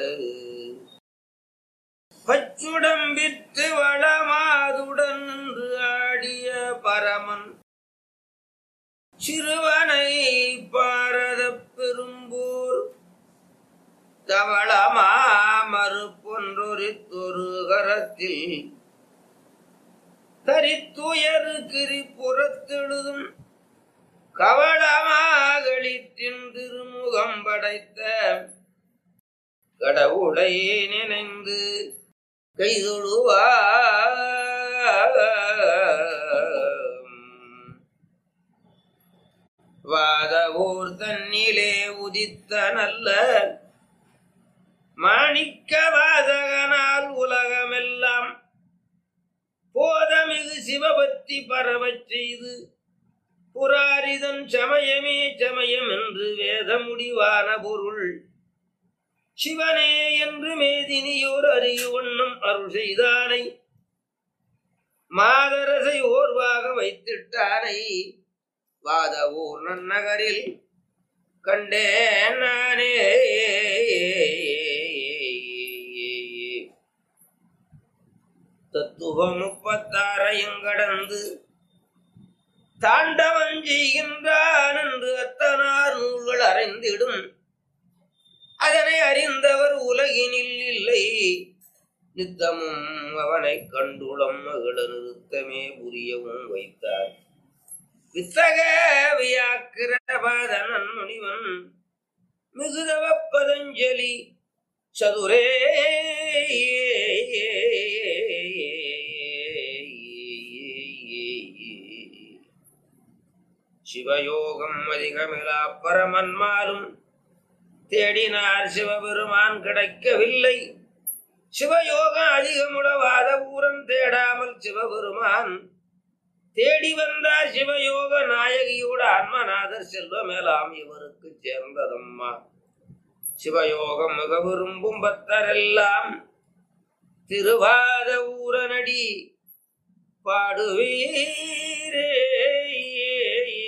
பச்சுடம்பித்து வளமாதுடன் நின்று ஆடிய பரமன் சிறுவனை பாரத பெரும்பூர் தவளமா மறுப்பொன்றொரித்தொரு கரத்தில் தரித்துயரு கிரி புறத்தெழுதும் கவளமாகளித்தின் திருமுகம் படைத்த கடவுளை நினைந்து கைதொழுவா வாத ஊர் தன்னிலே உதித்த நல்ல மாணிக்க வாதகனால் உலகமெல்லாம் போதமிகு சிவபக்தி பரவச் செய்து புராரிதன் சமயமே சமயம் என்று வேத முடிவான பொருள் சிவனே என்று மேதினியோர் அறியுவண்ணம் அருள் செய்தானை மாதரசை ஓர்வாக வைத்திட்டானை வாத ஊர் நன்னகரில் கண்டேன் நானே தத்துவம் முப்பத்தாறையும் கடந்து தாண்டவம் செய்கின்றான் என்று அத்தனார் நூல்கள் அறிந்திடும் அதனை அறிந்தவர் உலகினில் இல்லை நித்தமும் அவனை கண்டுளம் மகிழ நிறுத்தமே புரியவும் வைத்தார் வித்தக வியாக்கிரபாதனன் முனிவன் மிகுதவ பதஞ்சலி சதுரே சிவயோகம் அதிகமிலா பரமன்மாலும் தேடினார் சிவபெருமான் கிடைக்கவில்லை சிவயோகம் அதிகமுளவாத ஊரன் தேடாமல் சிவபெருமான் தேடி வந்தார் சிவயோக நாயகியோட ஆன்மநாதர் செல்வமேலாம் இவருக்கு சேர்ந்ததம்மா சிவயோகம் மிக விரும்பும் பக்தரெல்லாம் திருவாத ஊரனடி பாடுவீரே